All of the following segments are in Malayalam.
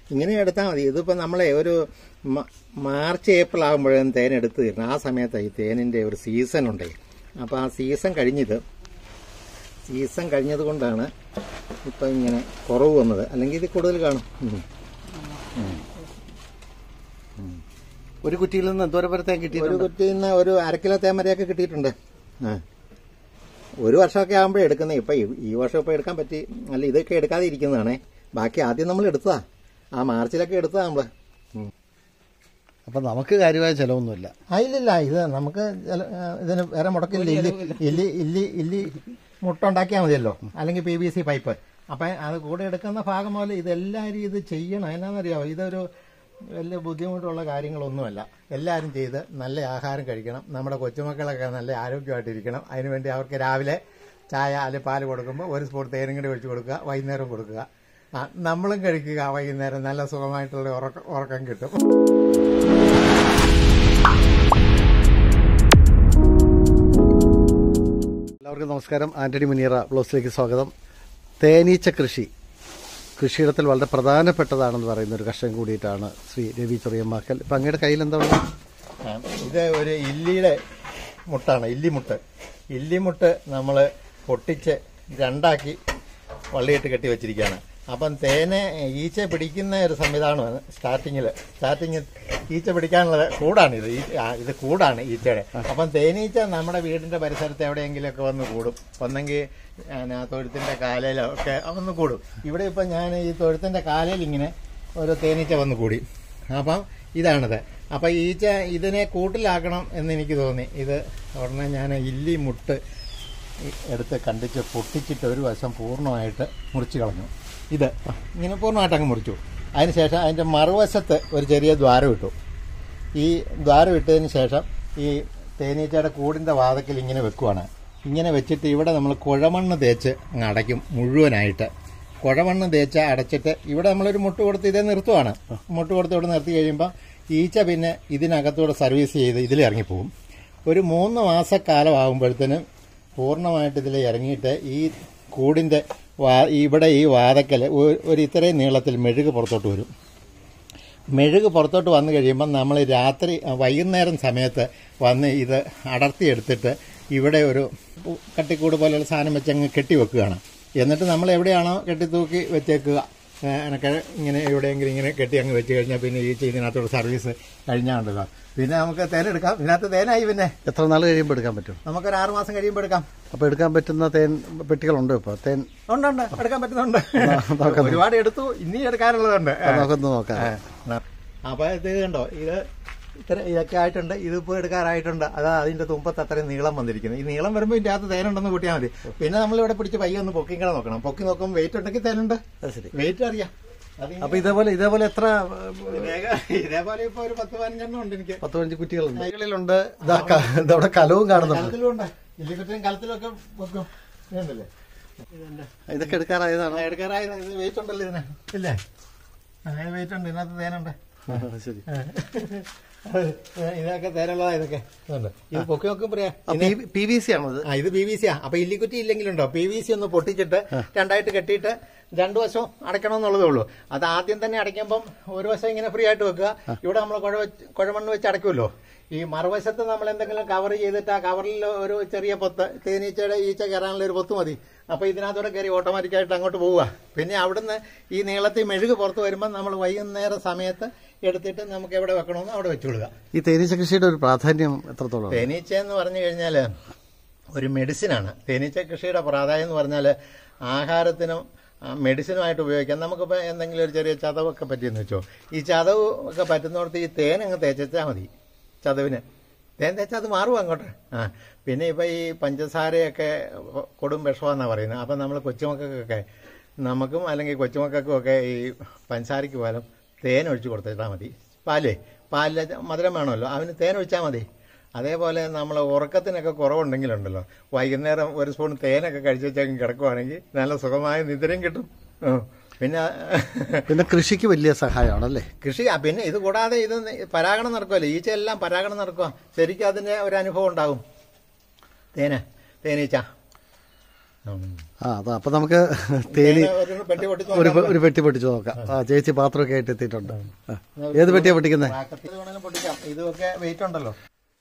ഇങ്ങനെ എടുത്താൽ മതി ഇതിപ്പോൾ നമ്മളെ ഒരു മ- മാർച്ച് ഏപ്രിൽ ആകുമ്പോഴേക്കും തേൻ എടുത്ത് തീരണം ആ സമയത്ത് ഈ തേനിൻ്റെ ഒരു സീസൺ ഉണ്ടേ അപ്പോൾ ആ സീസൺ കഴിഞ്ഞത് സീസൺ കഴിഞ്ഞത് കൊണ്ടാണ് ഇപ്പം ഇങ്ങനെ കുറവ് വന്നത് അല്ലെങ്കിൽ ഇത് കൂടുതൽ കാണും ഉം. ഒരു കുറ്റിയിൽ നിന്ന് എന്തോരം വരെ തേൻ ഒരു കിട്ടിയിട്ടുണ്ട് കുറ്റിയിൽ നിന്ന് ഒരു അര കിലോ തേമരയൊക്കെ കിട്ടിയിട്ടുണ്ട് ആ ഒരു വർഷമൊക്കെ ആകുമ്പോഴേ എടുക്കുന്നത് ഇപ്പം ഈ- ഈ വർഷം ഇപ്പം എടുക്കാൻ പറ്റി അല്ല ഇതൊക്കെ എടുക്കാതെ ഇരിക്കുന്നതാണേ ബാക്കി ആദ്യം നമ്മൾ എടുത്തതാ ആ മാർച്ചിലൊക്കെ എടുത്തതാ നമ്മൾ അപ്പൊ നമുക്ക് കാര്യമായ ചെലവൊന്നുമില്ല ആ ഇല്ലില്ല ഇത് നമുക്ക് ചില- ആ, ഇതിന് വേറെ മുടക്കില്ല ഇല്ലി ഇല്ലി ഇല്ലി ഇല്ലി മുട്ട ഉണ്ടാക്കിയാൽ മതിയല്ലോ അല്ലെങ്കിൽ പി ബി സി പൈപ്പ് അപ്പം അത് കൂടെ എടുക്കുന്ന ഭാഗം പോലെ ഇതെല്ലാവരും ഇത് ചെയ്യണം എന്നാണെന്നറിയാമോ ഇതൊരു വലിയ ബുദ്ധിമുട്ടുള്ള കാര്യങ്ങളൊന്നുമല്ല എല്ലാവരും ചെയ്ത് നല്ല ആഹാരം കഴിക്കണം നമ്മുടെ കൊച്ചുമക്കളൊക്കെ നല്ല ആരോഗ്യമായിട്ടിരിക്കണം അതിനുവേണ്ടി അവർക്ക് രാവിലെ ചായ അല്ലെങ്കിൽ പാല് കൊടുക്കുമ്പോൾ ഒരു സ്പൂൺ തേനും കൂടി ഒഴിച്ച് കൊടുക്കുക വൈകുന്നേരം കൊടുക്കുക ആ നമ്മളും കഴിക്കുക വൈകുന്നേരം നല്ല സുഖമായിട്ടുള്ള ഉറക്കം ഉറക്കം കിട്ടും എല്ലാവർക്കും നമസ്കാരം ആന്റണി മുനിയറ ബ്ലോസിലേക്ക് സ്വാഗതം തേനീച്ച കൃഷി കൃഷിയിടത്തിൽ വളരെ പ്രധാനപ്പെട്ടതാണെന്ന് പറയുന്ന ഒരു കർഷകൻ കൂടിയിട്ടാണ് ശ്രീ രവി ചൊറിയമ്മാക്കൽ ഇപ്പം അങ്ങയുടെ കയ്യിൽ എന്താ ഉള്ളത് ആ, ഇത് ഒരു ഇല്ലിയുടെ മുട്ടാണ് ഇല്ലിമുട്ട് ഇല്ലിമുട്ട് നമ്മൾ പൊട്ടിച്ച് രണ്ടാക്കി വള്ളിയിട്ട് കെട്ടി വെച്ചിരിക്കുകയാണ് അപ്പം തേനെ ഈച്ച പിടിക്കുന്ന ഒരു സംവിധാനമാണ് സ്റ്റാർട്ടിങ്ങിൽ സ്റ്റാർട്ടിങ് ഈച്ച പിടിക്കാനുള്ളത് കൂടാണ് ഇത് ഈ- ആ, ഇത് കൂടാണ് ഈച്ചയുടെ അപ്പം തേനീച്ച നമ്മുടെ വീടിന്റെ പരിസരത്ത് എവിടെയെങ്കിലുമൊക്കെ വന്ന് കൂടും ഒന്നെങ്കിൽ ആ തൊഴുത്തിന്റെ കാലയിലോ ഒക്കെ വന്ന് കൂടും ഇവിടെ ഇപ്പം ഞാൻ ഈ തൊഴുത്തിന്റെ കാലയിൽ ഇങ്ങനെ ഒരു തേനീച്ച വന്ന് കൂടി അപ്പം ഇതാണിത് അപ്പം ഈച്ച ഇതിനെ കൂട്ടിലാക്കണം എന്ന് എനിക്ക് തോന്നി ഇത് ഉടനെ ഞാൻ ഇല്ലി മുട്ട് ഈ എടുത്ത് കണ്ടിച്ച് പൊട്ടിച്ചിട്ട് ഒരു വശം പൂർണ്ണമായിട്ട് മുറിച്ച് കളഞ്ഞു ഇത് ഇങ്ങനെ പൂർണ്ണമായിട്ട് അങ്ങ് മുറിച്ചു അതിനുശേഷം അതിൻ്റെ മറുവശത്ത് ഒരു ചെറിയ ദ്വാരം ഇട്ടു ഈ ദ്വാരം ഇട്ടതിന് ശേഷം ഈ തേനീച്ചയുടെ കൂടിൻ്റെ വാതക്കിൽ ഇങ്ങനെ വെക്കുവാണ് ഇങ്ങനെ വെച്ചിട്ട് ഇവിടെ നമ്മൾ കുഴമണ്ണ് തേച്ച് അങ്ങ് അടയ്ക്കും മുഴുവനായിട്ട് കുഴമണ്ണ് തേച്ച് അടച്ചിട്ട് ഇവിടെ നമ്മളൊരു മുട്ട് കൊടുത്ത് ഇതേ നിർത്തുവാണ് മുട്ട് കൊടുത്ത് ഇവിടെ നിർത്തി കഴിയുമ്പോൾ ഈച്ച പിന്നെ ഇതിനകത്തൂടെ സർവീസ് ചെയ്ത് ഇതിൽ ഇറങ്ങിപ്പോവും ഒരു മൂന്ന് മാസക്കാലം ആകുമ്പോഴത്തേനും പൂർണ്ണമായിട്ട് ഇതിൽ ഇറങ്ങിയിട്ട് ഈ കൂടിൻ്റെ വാ ഇവിടെ ഈ വാതക്കൽ ഒ- ഒരു ഇത്രയും നീളത്തിൽ മെഴുക് പുറത്തോട്ട് വരും മെഴുക് പുറത്തോട്ട് വന്നു കഴിയുമ്പോൾ നമ്മൾ രാത്രി വൈകുന്നേരം സമയത്ത് വന്ന് ഇത് അടർത്തിയെടുത്തിട്ട് ഇവിടെ ഒരു കട്ടിക്കൂട് പോലെയുള്ള സാധനം വെച്ച് അങ്ങ് കെട്ടി വെക്കുകയാണ് എന്നിട്ട് നമ്മൾ എവിടെയാണോ കെട്ടിത്തൂക്കി വെച്ചേക്കുക ഏ, എനക്ക് ഇങ്ങനെ എവിടെയെങ്കിലും ഇങ്ങനെ കെട്ടി അങ്ങ് വെച്ച് കഴിഞ്ഞാൽ പിന്നെ ഈ ഇതിനകത്തോട് സർവീസ് കഴിഞ്ഞാണ്ടല്ലോ പിന്നെ നമുക്ക് തേനെടുക്കാം ഇതിനകത്ത് തേനായി പിന്നെ എത്ര നാൾ കഴിയുമ്പോൾ എടുക്കാൻ പറ്റും നമുക്കൊരു ആറ് മാസം കഴിയുമ്പോൾ എടുക്കാം അപ്പോൾ എടുക്കാൻ പറ്റുന്ന തേൻ പെട്ടികളുണ്ടോ ഇപ്പോൾ തേൻ ഉണ്ട് ഉണ്ട് എടുക്കാൻ പറ്റുന്നുണ്ട് നോക്കാം. ഒരുപാട് എടുത്തു ഇനി എടുക്കാനുള്ളതുണ്ട് അത് നമുക്കൊന്ന് നോക്കാം അപ്പൊ ഇത് കണ്ടോ ഇത് ഇത്ര ഇതൊക്കെ ആയിട്ടുണ്ട് ഇതിപ്പോ എടുക്കാറായിട്ടുണ്ട് അതാ അതിന്റെ തുമ്പത്ത് അത്രയും നീളം വന്നിരിക്കുന്നത് ഈ നീളം വരുമ്പോൾ ഇതിന്റെ അകത്ത് തേനുണ്ടെന്ന് കൂട്ടിയാൽ മതി പിന്നെ നമ്മൾ ഇവിടെ പിടിച്ച് പയ്യെ ഒന്ന് പൊക്കിങ്ങനെ നോക്കണം പൊക്കി നോക്കുമ്പോൾ വെയിറ്റ് ഉണ്ടെങ്കിൽ തേനുണ്ട് അത് ശരി വെയിറ്റ് അറിയാം അത് അപ്പോൾ ഇതേപോലെ ഇതേപോലെ എത്ര ഇതേ- ഇതേപോലെ ഇപ്പൊ ഒരു പത്ത് പതിനഞ്ചെണ്ണം ഉണ്ട് എനിക്ക് പത്ത് പതിനഞ്ച് കുറ്റികളുണ്ട് കൈകളിലുണ്ട് ഇതാ ക- ഇതവിടെ കലവും കാണുന്നുണ്ട് കലത്തിലും ഉണ്ട് ഇല്ലിക്കുറ്റിലും കലത്തിലും ഒക്കെ വെക്കും ഇതുണ്ടല്ലേ ഇതുണ്ട് ഇതൊക്കെ എടുക്കാറായതാണ് എടുക്കാറായത് ഇത് വെയിറ്റ് ഉണ്ടല്ലോ ഇതിന് ഇല്ലേ വെയിറ്റ് ഉണ്ട് ഇതിനകത്ത് തേനുണ്ട് ശരി ഇതൊക്കെ തേനുള്ളതാ ഇതൊക്കെ ഇതുണ്ട്. ഇത് പൊക്കി നോക്കും പറയാ പി വി സി ആണോ ഇത് ആ ഇത് പി വി സി ആ അപ്പൊ ഇല്ലിക്കുറ്റി ഇല്ലെങ്കിലുണ്ടോ പി വി സി ഒന്ന് പൊട്ടിച്ചിട്ട് രണ്ടായിട്ട് കെട്ടിയിട്ട് രണ്ടു വശവും അടയ്ക്കണമെന്നുള്ളതേ ഉള്ളൂ അത് ആദ്യം തന്നെ അടയ്ക്കുമ്പം ഒരു വശം ഇങ്ങനെ ഫ്രീ ആയിട്ട് വെക്കുക ഇവിടെ നമ്മൾ കുഴ വെച്ച് കുഴമണ്ണ് വെച്ച് അടയ്ക്കുമല്ലോ ഈ മറുവശത്ത് നമ്മൾ എന്തെങ്കിലും കവർ ചെയ്തിട്ട് ആ കവറിൽ ഒരു ചെറിയ പൊത്ത് തേനീച്ചയുടെ ഈച്ച കയറാനുള്ള ഒരു പൊത്ത് മതി അപ്പൊ ഇതിനകത്തൂടെ കയറി ഓട്ടോമാറ്റിക്കായിട്ട് അങ്ങോട്ട് പോവുക പിന്നെ അവിടുന്ന് ഈ നീളത്തിൽ മെഴുക് പുറത്ത് വരുമ്പോൾ നമ്മൾ വൈകുന്നേരം സമയത്ത് എടുത്തിട്ട് നമുക്ക് എവിടെ വെക്കണമെന്ന് അവിടെ വെച്ചു കൊടുക്കുക ഈ തേനീച്ച കൃഷിയുടെ ഒരു പ്രാധാന്യം എത്രത്തോളം തേനീച്ച എന്ന് പറഞ്ഞു കഴിഞ്ഞാൽ ഒരു മെഡിസിനാണ് തേനീച്ച കൃഷിയുടെ പ്രാധാന്യം എന്ന് പറഞ്ഞാൽ ആഹാരത്തിനും ആ, മെഡിസിനുമായിട്ട് ഉപയോഗിക്കാം നമുക്കിപ്പോൾ എന്തെങ്കിലും ഒരു ചെറിയ ചതവൊക്കെ പറ്റിയെന്ന് വെച്ചോ ഈ ചതവ് ഒക്കെ പറ്റുന്നിടത്ത് ഈ തേൻ അങ്ങ് തേച്ചാൽ മതി ചതവിന് തേൻ തേച്ചാൽ അത് മാറും അങ്ങോട്ട് ആ പിന്നെ ഇപ്പം ഈ പഞ്ചസാരയൊക്കെ കൊടും വിഷമാണെന്നാണ് പറയുന്നത് അപ്പം നമ്മൾ കൊച്ചുമക്കൾക്കൊക്കെ നമുക്കും അല്ലെങ്കിൽ കൊച്ചുമക്കൾക്കും ഒക്കെ ഈ പഞ്ചസാരയ്ക്ക് പോലും തേൻ ഒഴിച്ച് കൊടുത്തിട്ടാൽ മതി പാലേ പാലിൽ മധുരം വേണമല്ലോ അവന് തേൻ ഒഴിച്ചാൽ മതി അതേപോലെ നമ്മൾ ഉറക്കത്തിനൊക്കെ കുറവുണ്ടെങ്കിലുണ്ടല്ലോ വൈകുന്നേരം ഒരു സ്പൂൺ തേനൊക്കെ കഴിച്ചു വെച്ചാൽ കിടക്കുവാണെങ്കിൽ നല്ല സുഖമായ നിദ്രയും കിട്ടും ഉം. പിന്നെ പിന്നെ കൃഷിക്ക് വലിയ സഹായമാണല്ലേ കൃഷി ആ, പിന്നെ ഇത് കൂടാതെ ഇത് പരാഗണം നടക്കുമല്ലോ ഈച്ച എല്ലാം പരാഗണം നടക്കുക ശരിക്കും അതിന്റെ ഒരു അനുഭവം ഉണ്ടാകും തേന് തേനീച്ച ആ അതാ അപ്പൊ നമുക്ക് തേനി ഒരു പെട്ടി പൊട്ടിച്ച് ഒരു ഒരു പെട്ടി പൊട്ടിച്ചു നോക്കാം ആ ചേച്ചി പാത്രമൊക്കെ ആയിട്ട് എത്തിയിട്ടുണ്ട് ആ. ഏത് പെട്ടിയാ പൊട്ടിക്കുന്നത് ബ്രാക്കറ്റിൽ വേണമെങ്കിലും പൊട്ടിക്കാം ഇതൊക്കെ വെയിറ്റ് ഉണ്ടല്ലോ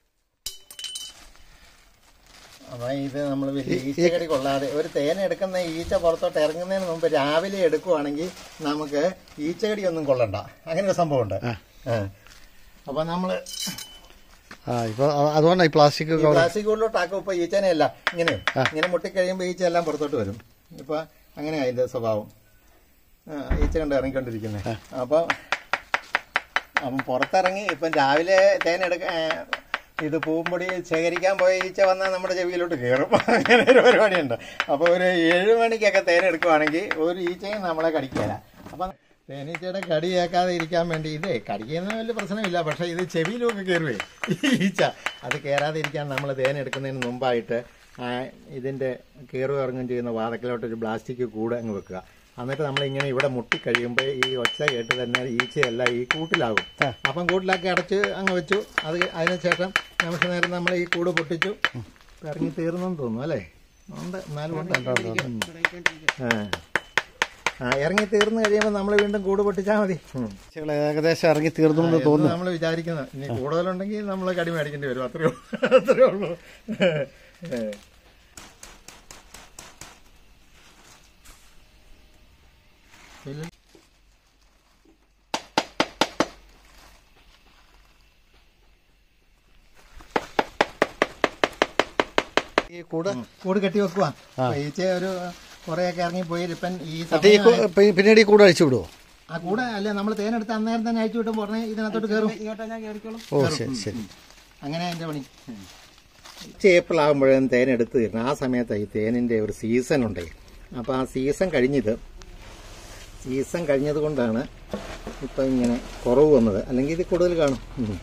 അപ്പൊ ഇത് നമ്മൾ ഈച്ചകടി കൊള്ളാതെ ഒരു തേൻ എടുക്കുന്ന ഈച്ച പുറത്തോട്ട് ഇറങ്ങുന്നതിന് മുമ്പ് രാവിലെ എടുക്കുവാണെങ്കിൽ നമുക്ക് ഈച്ചകടി ഒന്നും കൊള്ളണ്ട അങ്ങനെ ഒരു സംഭവമുണ്ട് ആ. അപ്പൊ നമ്മള് ആ ഇപ്പൊ അ- അതുകൊണ്ടാണ് ഈ പ്ലാസ്റ്റിക് ഈ പ്ലാസ്റ്റിക് ഉള്ളിലോട്ടാക്കും ഇപ്പൊ ഈച്ചനെയല്ല ഇങ്ങനെ ഇങ്ങനെ മുട്ടിക്കഴിയുമ്പോ ഈച്ച എല്ലാം പുറത്തോട്ട് വരും ഇപ്പൊ അങ്ങനെ അതിന്റെ സ്വഭാവം ആ, ഈച്ച കണ്ട് ഇറങ്ങിക്കൊണ്ടിരിക്കുന്നത് അപ്പൊ അപ്പം പുറത്തിറങ്ങി ഇപ്പം രാവിലെ തേൻ എടുക്ക ഏ, ഇത് പൂമ്പൊടി ശേഖരിക്കാൻ പോയ ഈച്ച വന്നാൽ നമ്മുടെ ചെവിയിലോട്ട് കയറും അങ്ങനെ ഒരു പരിപാടിയുണ്ട് അപ്പോൾ ഒരു ഏഴ് മണിക്കൊക്കെ തേൻ എടുക്കുവാണെങ്കിൽ ഒരു ഈച്ചയും നമ്മളെ കടിക്കില്ല അപ്പം തേനീച്ചയുടെ കടി കേൾക്കാതെ ഇരിക്കാൻ വേണ്ടി ഇതേ കടിക്കുന്ന വലിയ പ്രശ്നമില്ല പക്ഷേ ഇത് ചെവിയിലൊക്കെ കയറുവേ ഈ ഈച്ച അത് കയറാതെ ഇരിക്കാൻ നമ്മൾ തേൻ എടുക്കുന്നതിന് മുമ്പായിട്ട് ആ ഇതിൻ്റെ കയറും ഇറങ്ങും ചെയ്യുന്ന വാതക്കിലോട്ട് ഒരു പ്ലാസ്റ്റിക് കൂടെ അങ്ങ് വെക്കുക എന്നിട്ട് നമ്മൾ ഇങ്ങനെ ഇവിടെ മുട്ടി കഴിയുമ്പോൾ ഈ ഒച്ച കേട്ട് തന്നെ ഈച്ചയെല്ലാം ഈ കൂട്ടിലാകും അപ്പം കൂട്ടിലാക്കി അടച്ച് അങ്ങ് വെച്ചു അത് അതിനുശേഷം നിമിഷ നേരം നമ്മൾ ഈ കൂട് പൊട്ടിച്ചു ഇറങ്ങി തീർന്നെന്ന് തോന്നുന്നു അല്ലേ ഉണ്ട് എന്നാലും ഉണ്ട് ഉം. ആ. ആ ഇറങ്ങി തീർന്നു കഴിയുമ്പോൾ നമ്മൾ വീണ്ടും കൂട് പൊട്ടിച്ചാൽ മതി ഉം. ഈച്ചകൾ ഏകദേശം ഇറങ്ങി തീർന്നു എന്ന് എന്ന് തോന്നുന്നു നമ്മൾ വിചാരിക്കുന്നത് ഇനി കൂടുതലുണ്ടെങ്കിൽ നമ്മൾ കടി മേടിക്കേണ്ടി വരും അത്രേ ഉള്ളൂ അത്രേ ഉള്ളൂ ഏ. ഇല്ല. ഈ കൂട് കൂട് കെട്ടി വെക്കുക ഈച്ച ഒരു കുറെയൊക്കെ ഇറങ്ങി പോയി ഇപ്പം ഈ മറ്റേ ഈ സമയം കൂ- പി- പിന്നീട് ഈ കൂട് അഴിച്ചു വിടുവോ ആ കൂടെ അല്ല നമ്മൾ തേനെടുത്ത് അന്നേരം തന്നെ അയച്ചു വിട്ടും പറഞ്ഞ് ഇതിനകത്തോട്ട് കയറും ഓ ശരി ശരി അങ്ങനെ അതിന്റെ പണി ഏപ്രിൽ ആകുമ്പോഴും തേൻ എടുത്ത് തീരണം ആ സമയത്ത് ഈ തേനിന്റെ ഒരു സീസൺ ഉണ്ട് അപ്പോൾ ആ സീസൺ കഴിഞ്ഞത് സീസൺ കഴിഞ്ഞത് കൊണ്ടാണ് ഇപ്പം ഇങ്ങനെ കുറവ് വന്നത് അല്ലെങ്കിൽ ഇത് കൂടുതൽ കാണും ഉം.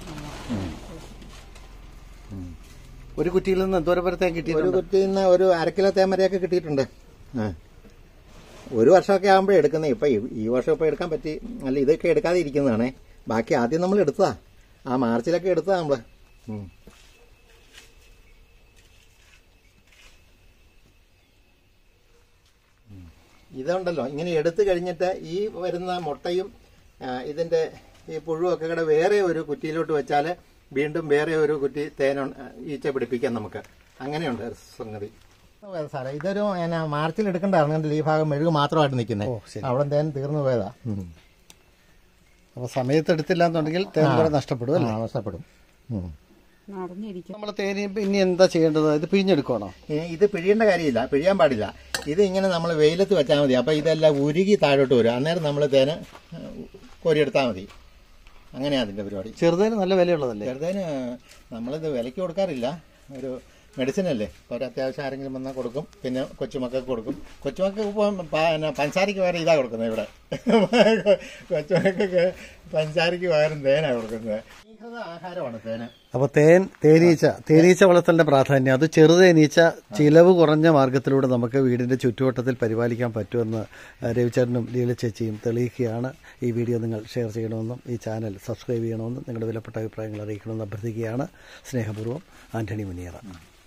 ഒരു കുറ്റിയിൽ നിന്ന് എന്തോരം വരെ തേൻ ഒരു കിട്ടിയിട്ടുണ്ട് കുറ്റിയിൽ നിന്ന് ഒരു അര കിലോ തേമരയൊക്കെ കിട്ടിയിട്ടുണ്ട് ആ ഒരു വർഷമൊക്കെ ആകുമ്പോഴേ എടുക്കുന്നത് ഇപ്പം ഈ- ഈ വർഷം ഇപ്പം എടുക്കാൻ പറ്റി അല്ല ഇതൊക്കെ എടുക്കാതെ ഇരിക്കുന്നതാണേ ബാക്കി ആദ്യം നമ്മൾ എടുത്തതാ ആ മാർച്ചിലൊക്കെ എടുത്തതാ നമ്മൾ ഇതുണ്ടല്ലോ ഇങ്ങനെ എടുത്തു കഴിഞ്ഞിട്ട് ഈ വരുന്ന മുട്ടയും ആ, ഇതിന്റെ ഈ പുഴുവൊക്കെ കൂടെ വേറെ ഒരു കുറ്റിയിലോട്ട് വെച്ചാൽ വീണ്ടും വേറെ ഒരു കുറ്റി തേന ഈച്ച പിടിപ്പിക്കാം നമുക്ക് അങ്ങനെയുണ്ട് ഒരു സംഗതി സാറേ ഇതൊരു എന്നാ മാർച്ചിൽ എടുക്കണ്ടായിരുന്നു ഈ ഭാഗം മെഴുക് മാത്രമായിട്ട് നിൽക്കുന്നത് ഓ, ശരി. അവിടെ തേൻ തീർന്നു പോയതാ അപ്പൊ സമയത്ത് എടുത്തില്ല എന്നുണ്ടെങ്കിൽ തേൻ കുറെ നഷ്ടപ്പെടും അല്ലേ ആ, നഷ്ടപ്പെടും ഉം. നടന്നിരിക്കും നമ്മൾ തേനി ഇനി എന്താ ചെയ്യേണ്ടത് ഇത് പിഴിഞ്ഞെടുക്കണോ ഏ, ഇത് പിഴിയേണ്ട കാര്യമില്ല പിഴിയാൻ പാടില്ല ഇത് ഇങ്ങനെ നമ്മൾ വെയിലത്ത് വെച്ചാൽ മതി അപ്പോൾ ഇതെല്ലാം ഉരുകി താഴോട്ട് വരും അന്നേരം നമ്മൾ തേന കോരിയെടുത്താൽ മതി അങ്ങനെയാണ് അതിൻ്റെ പരിപാടി ചെറുതേന് നല്ല വിലയുള്ളതല്ലേ ചെറുതേന് നമ്മളിത് വിലയ്ക്ക് കൊടുക്കാറില്ല ഒരു മെഡിസിൻ അല്ലേ ഇപ്പോൾ ഒരു അത്യാവശ്യം ആരെങ്കിലും വന്നാൽ കൊടുക്കും പിന്നെ കൊച്ചുമക്കൾക്ക് കൊടുക്കും കൊച്ചുമക്കൾക്ക് ഇപ്പം പ- പിന്നെ പഞ്ചസാരയ്ക്ക് പകരം ഇതാ കൊടുക്കുന്നത് ഇവിടെ കൊച്ചുമക്കൾക്ക് പഞ്ചസാരയ്ക്ക് പകരം തേനാണ് കൊടുക്കുന്നത് ഈഹൃത ആഹാരമാണ് തേന് അപ്പൊ തേൻ തേനീച്ച തേനീച്ച വളർത്തലിന്റെ പ്രാധാന്യം അത് ചെറുതേനീച്ച ചിലവ് കുറഞ്ഞ മാർഗത്തിലൂടെ നമുക്ക് വീടിന്റെ ചുറ്റുവട്ടത്തിൽ പരിപാലിക്കാൻ പറ്റുമെന്ന് രവിചേട്ടനും ലീല ചേച്ചിയും തെളിയിക്കുകയാണ് ഈ വീഡിയോ നിങ്ങൾ ഷെയർ ചെയ്യണമെന്നും ഈ ചാനൽ സബ്സ്ക്രൈബ് ചെയ്യണമെന്നും നിങ്ങളുടെ വിലപ്പെട്ട അഭിപ്രായങ്ങൾ അറിയിക്കണമെന്ന് അഭ്യർത്ഥിക്കുകയാണ് സ്നേഹപൂർവ്വം ആന്റണി മുനിയറ